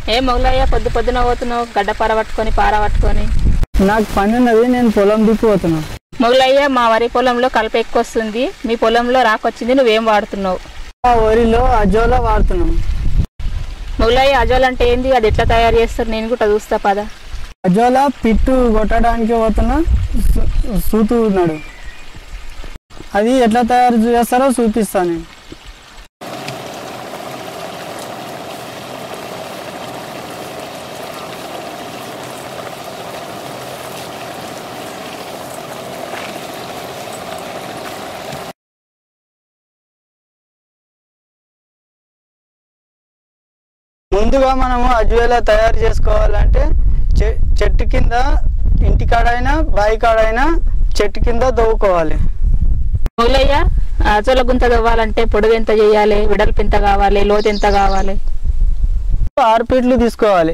ఏ మొగలయ్య పొద్దు పొద్దున పోతున్నావు గడ్డ పార పట్టుకొని పార పట్టుకొని నాకు పని ఉన్నది నేను పొలం దిక్కుపోతున్నా మొగలయ్య మా వరి పొలంలో కలప ఎక్కువ వస్తుంది మీ పొలంలో రాకొచ్చింది నువ్వేం వాడుతున్నావు ఆ వరిలో అజోలా వాడుతున్నాం మొగలయ్య అజోల్ అంటే ఏంది అది ఎట్లా తయారు చేస్తారు నేను కూడా చూస్తా పద అజోలా పిట్టు కొట్టడానికి పోతున్నా సు- సూతు ఉన్నాడు అది ఎట్లా తయారు చేస్తారో చూపిస్తాను నేను ముందుగా మనము అజ్వేలా తయారు చేసుకోవాలంటే చె- చెట్టు కింద ఇంటి కాడైనా బావి కాడైనా చెట్టు కింద దవ్వుకోవాలి మొగలయ్య అజోల గుంత తవ్వాలంటే పొడవు ఎంత చేయాలి వెడల్పు ఎంత కావాలి లోతు ఎంత కావాలి ఆరు ఫీట్లు తీసుకోవాలి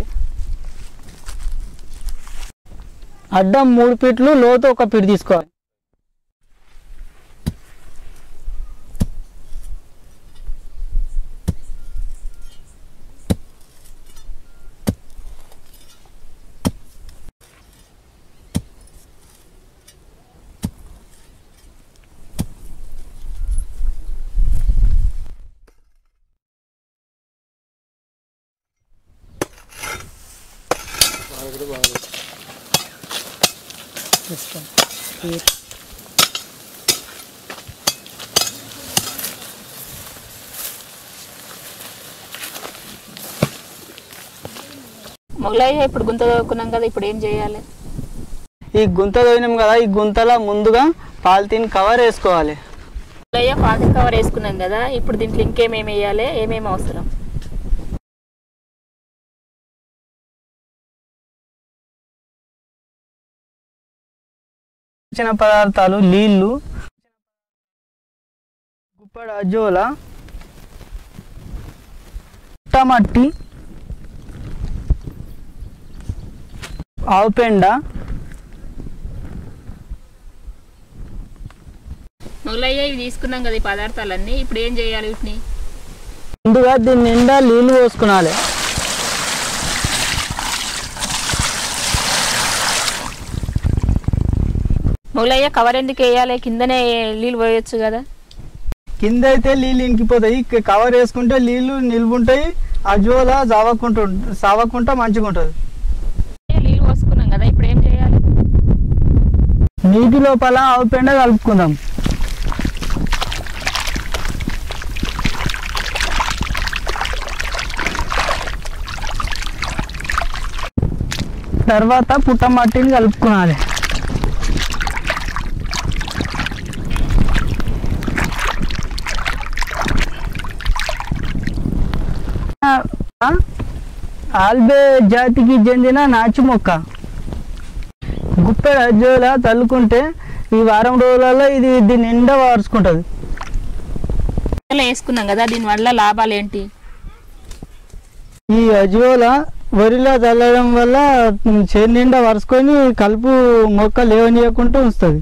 అడ్డం మూడు ఫీట్లు లోతు ఒక ఫీట్ తీసుకోవాలి మొగలయ్య ఇప్పుడు గుంత తవ్వుకున్నాం కదా ఇప్పుడు ఏం చేయాలి ఈ గుంత తవ్వినాం కదా ఈ గుంతలో ముందుగా పాలిథిన్ కవర్ వేసుకోవాలి మొగలయ్య పాకెట్ కవర్ వేసుకున్నాం కదా ఇప్పుడు దీంట్లో ఇంకేమేమి వేయాలి ఏమేమి అవసరం చిన్న పదార్థాలు నీళ్లు గుప్పడి అజోల టమట్టి ఆవు పెండ మొగలయ్య ఇవి తీసుకున్నాం కదా ఈ పదార్థాలన్నీ ఇప్పుడు ఏం చేయాలి వీటిని ముందుగా దీని నిండా నీళ్లు పోసుకునాలి మొగలయ్య కవర్ ఎందుకు వేయాలి కిందనే నీళ్ళు పోయొచ్చు కదా కింద అయితే నీళ్ళు ఇంకిపోతాయి క- కవర్ వేసుకుంటే నీళ్లు నిలువుంటాయి అజోల జావకుంటూ సావకుంటా మంచిగా ఉంటుంది నీళ్ళు పోసుకున్నాం కదా ఇప్పుడు ఏం చేయాలి నీటి లోపల ఆవు పెండ కలుపుకుందాం తర్వాత పుట్టమట్టిని కలుపుకోవాలి ఆ, ఆల్బే జాతికి చెందిన నాచు మొక్క గుప్పెడు అజ్జోలా చల్లుకుంటే ఈ వారం రోజులలో ఇది దీని నిండా వార్చుకుంటుంది ఇలా వేసుకున్నాం కదా దీనివల్ల లాభాలు ఏంటి ఈ అజోల వరిలో చల్లడం వల్ల చేను నిండా వరుసుకొని కలుపు మొక్క లేవనీయకుండా ఉంచుతుంది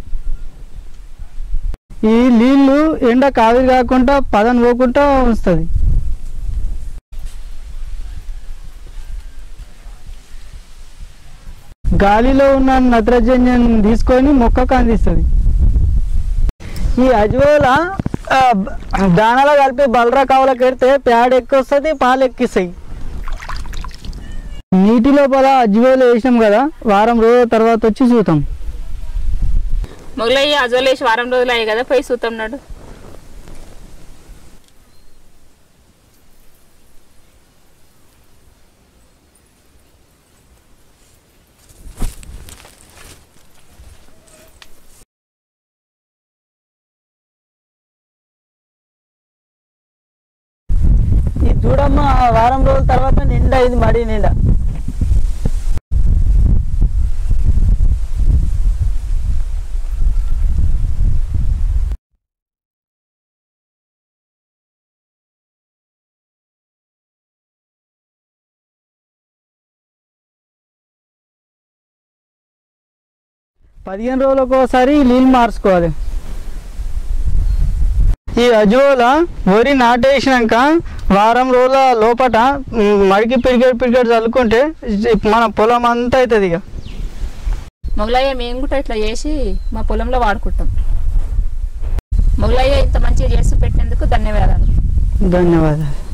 ఈ నీళ్లు ఎండ కావిరి కాకుండా పదన పోకుండా ఉంచుతుంది గాలిలో ఉన్న నత్రజన్యం తీసుకొని మొక్కకు అందిస్తుంది ఈ అజోల ఆ, బ- దానాలో కలిపి బలరా కావులకు పెడితే ప్యాడ్ ఎక్కువ వస్తుంది పాలు ఎక్కిస్తాయి నీటి లోపల అజ్వేలు వేసినాం కదా వారం రోజుల తర్వాత వచ్చి చూద్దాం మొగలయ్య అజోలేసి వారం రోజులు అయ్యాయి కదా పోయి సూతం నాడు ఇది చూడమ్మా వారం రోజుల తర్వాత నిండా ఇది మడి నిండా పదిహేను రోజులకు ఒకసారి నీళ్ళు మార్చుకోవాలి ఈ అజోల వరి నాటేసినాక వారం రోజుల లోపట మ్, మడికి పిరిగేడు పిరిగేడు చల్లుకుంటే ఇది మన పొలం అంతా అవుతుంది ఇక మొగలయ్య మేము కూడా ఇట్లా చేసి మా పొలంలో వాడుకుంటాం మొగలయ్య ఇంత మంచిగా చేసి పెట్టినందుకు ధన్యవాదాలు ధన్యవాదాలు